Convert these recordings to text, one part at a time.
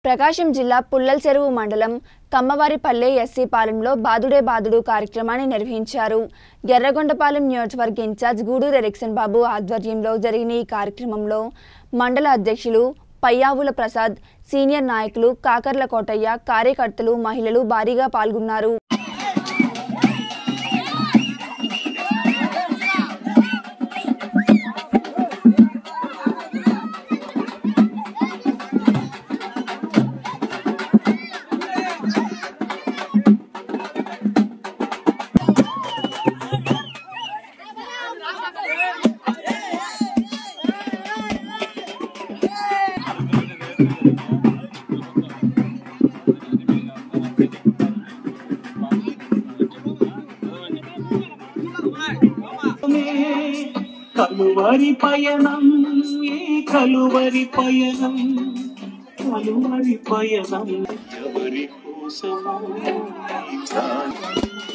ప్రకాశం జిల్లా పుల్లల చెరువు మండలం కమ్మవారిపల్లె ఎస్సీ పాలెంలో బాదుడే బాదుడు కార్యక్రమాన్ని నిర్వహించారు ఎర్రగొండపాలెం నియోజకవర్గ ఇన్ఛార్జ్ గూడూరు ఎరిక్సన్ బాబు ఆధ్వర్యంలో జరిగిన ఈ కార్యక్రమంలో మండల అధ్యక్షులు పయ్యావుల ప్రసాద్ సీనియర్ నాయకులు కాకర్ల కోటయ్య కార్యకర్తలు మహిళలు భారీగా పాల్గొన్నారు కలువరి పయనం ఏ కలువరి పయనం కలువరి పయనం ఎవరి కోసమో ఈ ప్రాణం.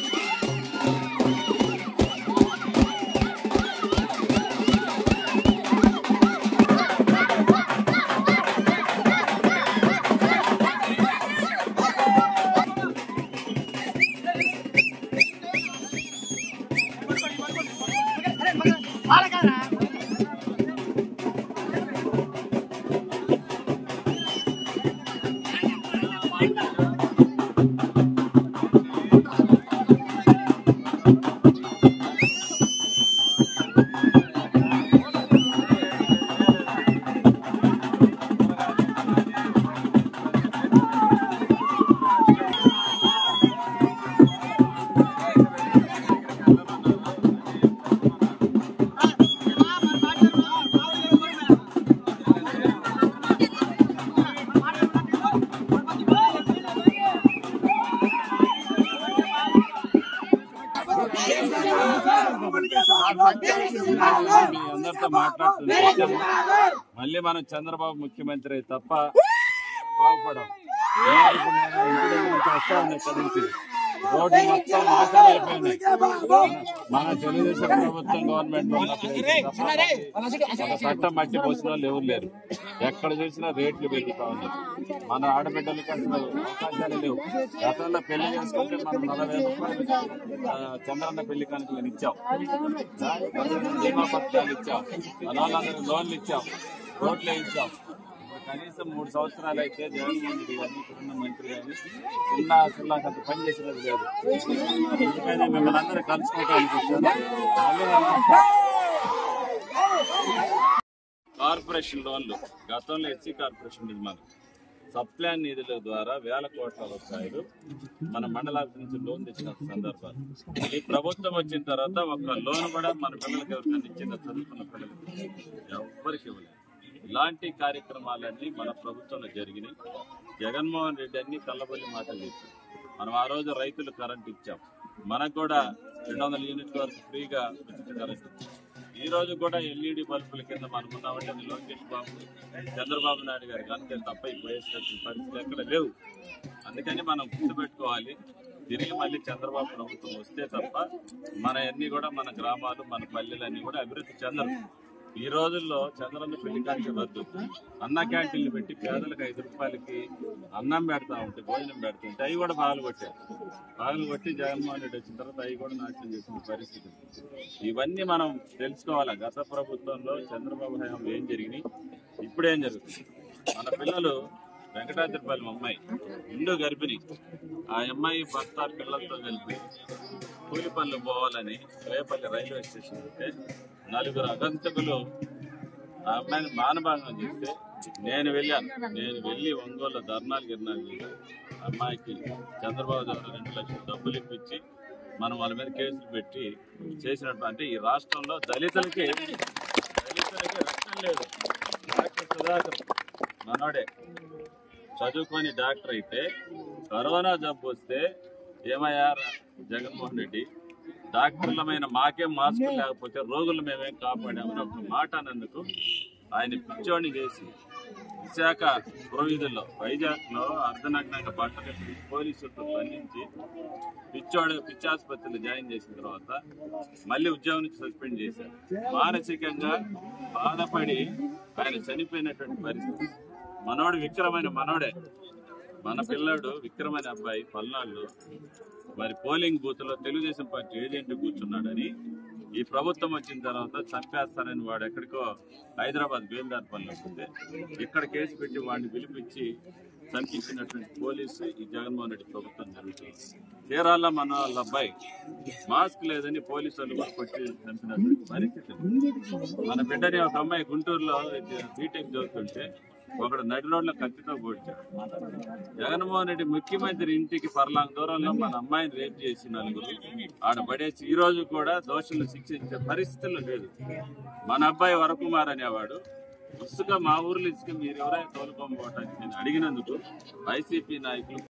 మీ అందరితో మాట్లాడుతున్నాం మళ్ళీ మనం చంద్రబాబు ముఖ్యమంత్రి అయితే తప్ప బాగుపడం నేను ఇప్పుడు నేను ఇంటి దగ్గర నుంచి వస్తా ఉన్నా ఇక్కడి నుంచి రోడ్డు మొత్తం నాశనం అయిపోయినాయి మన తెలుగుదేశం ప్రభుత్వం గవర్నమెంట్ ఉన్నప్పుడు అయితే తప్ప ఒక చట్టం మట్టి పోసిన వాళ్ళు ఎవరు లేరు ఎక్కడ చూసినా రేట్లు పెరుగుతా ఉన్నాయి మన ఆడబిడ్డలకి అసలు అవకాశాలు లేవు గతంలో పెళ్లి చేసుకుంటే మనం నలభై రూపాయలు ఆ, చంద్రన్న పెళ్లి కనుకలు ఇచ్చాం బీమా పత్రాలు ఇచ్చాం అనాథాలకు లోన్లు ఇచ్చాం రోడ్లే ఇచ్చాం ఇప్పుడు కనీసం మూడు సంవత్సరాలు అయితే జగన్మోహన్ రెడ్డి గారిని ఇప్పుడున్న మంత్రి గారిని చిన్న అసలు అంత పని చేసినది లేదు ఎందుకని మిమ్మల్ని అందరూ కలుసుకోవడానికి వచ్చాను మళ్ళీ నేను కార్పొరేషన్ లోన్లు గతంలో ఎస్సీ కార్పొరేషన్ ఉంది మనకు సప్లాన్ నిధుల ద్వారా వేల కోట్ల రూపాయలు మన మండలాల నుంచి లోన్ తెచ్చిన సందర్భాలు ఈ ప్రభుత్వం వచ్చిన తర్వాత ఒక లోన్ కూడా మన పిల్లలకి ఎవరికైనా ఇచ్చిన చదువుకున్న పిల్లలకి ఎవ్వరికి ఇవ్వలేదు ఇలాంటి కార్యక్రమాలన్నీ మన ప్రభుత్వంలో జరిగినాయి జగన్మోహన్ రెడ్డి అన్ని కళ్ళబొల్లి మాటలు చెప్పి మనం ఆ రోజు రైతులు కరెంట్ ఇచ్చాం మనకు కూడా రెండు వందల యూనిట్ల వరకు ఫ్రీగా ఉచిత కరెంట్ ఇచ్చాం ఈ రోజు కూడా ఎల్ఈడి బల్బుల కింద మనం ఉన్నామంటే అది లోకేష్ బాబు చంద్రబాబు నాయుడు గారికి అంతే తప్ప ఇప్పుడు వేసినటువంటి పరిస్థితులు ఎక్కడ లేవు అందుకని మనం గుర్తుపెట్టుకోవాలి తిరిగి మళ్ళీ చంద్రబాబు ప్రభుత్వం వస్తే తప్ప మన అన్ని కూడా మన గ్రామాలు మన పల్లెలన్నీ కూడా అభివృద్ధి చెందరు ఈ రోజుల్లో చంద్రన్న పెళ్లి కాడికి వద్దు అన్న క్యాంటీన్లు పెట్టి పేదలకు ఐదు రూపాయలకి అన్నం పెడతా ఉంటే భోజనం పెడుతుంటే అవి కూడా బాగా కొట్టారు బాగా కొట్టి జగన్మోహన్ రెడ్డి వచ్చిన తర్వాత అవి కూడా నాశనం చేసిన పరిస్థితి ఇవన్నీ మనం తెలుసుకోవాలి గత ప్రభుత్వంలో చంద్రబాబు హయాం ఏం జరిగినాయి ఇప్పుడేం జరుగుతుంది మన పిల్లలు వెంకటాద్రిపల్లి అమ్మాయి ఇండు గర్భిణి ఆ అమ్మాయి భర్త పిల్లలతో కలిపి కూలిపల్లి పోవాలని రేపల్లి రైల్వే స్టేషన్ ఉంటే నలుగురు అగంతకులు ఆ అమ్మాయిని మానభంగం చేస్తే నేను వెళ్ళాను నేను వెళ్ళి ఒంగోలు ధర్నాలు గిర్నాలు చేసి అమ్మాయికి చంద్రబాబు గారు రెండు లక్షలు డబ్బులు ఇప్పించి మనం వాళ్ళ మీద కేసులు పెట్టి చేసినట్టు అంటే ఈ రాష్ట్రంలో దళితులకి దళితులకి రక్షణ లేదు డాక్టర్ సుధాకర్ మనోడే చదువుకొని డాక్టర్ అయితే కరోనా జబ్బు వస్తే ఏమయ్యా జగన్మోహన్ రెడ్డి డాక్టర్లమైన మాకేం మాస్క్ లేకపోతే రోగులు మేమేం కాపాడామని ఒక మాట అన్నందుకు ఆయన పిచ్చోడిని చేసి విశాఖ పురవీధుల్లో వైజాగ్ లో అర్ధనగ్నంగా బట్టలు తీసి పోలీసులతో బంధించి పిచ్చోడు పిచ్చాసుపత్రిలో జాయిన్ చేసిన తర్వాత మళ్ళీ ఉద్యోగం నుంచి సస్పెండ్ చేశారు మానసికంగా బాధపడి ఆయన చనిపోయినటువంటి పరిస్థితి మనోడు విక్రమైన మనోడే మన పిల్లాడు విక్రమైన అబ్బాయి పల్నాడులో మరి పోలింగ్ బూత్ లో తెలుగుదేశం పార్టీ ఏజెంట్ కూర్చున్నాడని ఈ ప్రభుత్వం వచ్చిన తర్వాత చంపేస్తానని వాడు ఎక్కడికో హైదరాబాద్ బేల్దార్పల్లిలో ఉంటే ఇక్కడ కేసు పెట్టి వాడిని పిలిపించి చంపించినటువంటి పోలీసు ఈ జగన్మోహన్ రెడ్డి ప్రభుత్వం జరుగుతుంది చీరాల మన వాళ్ళ అబ్బాయి మాస్క్ లేదని పోలీసు వాళ్ళు కూడా కొట్టి చంపినటువంటి పరిస్థితి మన బిడ్డని ఒక అమ్మాయి గుంటూరులో బీటెక్ చదువుతుంటే ఒకడు నడి రోడ్ల కత్తితో పొడిచాడు జగన్మోహన్ రెడ్డి ముఖ్యమంత్రి ఇంటికి పర్లాంగ్ దూరంలో మన అమ్మాయిని రేప్ చేసి నలుగురు ఆడ పడేసి ఈ రోజు కూడా దోషులను శిక్షించే పరిస్థితులు లేదు మన అబ్బాయి వరకుమార్ అనేవాడు ఇసుక మా ఊర్లో ఇసుక మీరు ఎవరైనా తోలుకోకపోవటానికి నేను అడిగినందుకు వైసీపీ నాయకులు